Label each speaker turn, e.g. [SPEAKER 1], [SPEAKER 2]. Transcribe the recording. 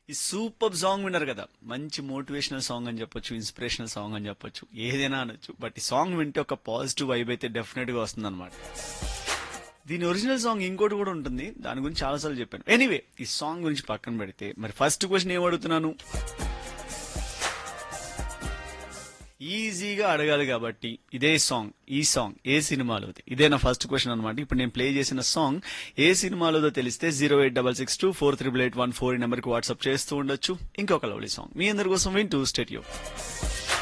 [SPEAKER 1] ఈ super song విన్నారు కదా మంచి మోటివేషనల్ సాంగ్ అని చెప్పొచ్చు ఇన్స్పిరేషనల్ సాంగ్ అని చెప్పొచ్చు ఏదైనా అనొచ్చు బట్ ఈ సాంగ్ వింటే ఒక పాజిటివ్ వైబ్ అయితే డెఫినెట్ గా వస్తుంది అనమాట దీని ఒరిజినల్ సాంగ్ ఇంకోటి కూడా ఉంటుంది దాని గురించి చాలాసార్లు చెప్పాను ఎనీవే ఈ సాంగ్ గురించి పక్కన పెడితే మరి ఫస్ట్ క్వశ్చన్ ఏం అడుగుతున్నాను ఈజీగా అడగాలి కాబట్టి ఇదే సాంగ్ ఈ సాంగ్ ఏ సినిమాలోది ఇదే నా ఫస్ట్ క్వశ్చన్ అనమాట ఇప్పుడు నేను ప్లే చేసిన సాంగ్ ఏ సినిమాలోదో తెలిస్తే zero eight double six two four triple eight one four ఈ నెంబర్కి వాట్సాప్ చేస్తూ ఉండొచ్చు ఇంకొక లవ్లీ సాంగ్ మీ అందరి కోసం వింటూ స్టేట్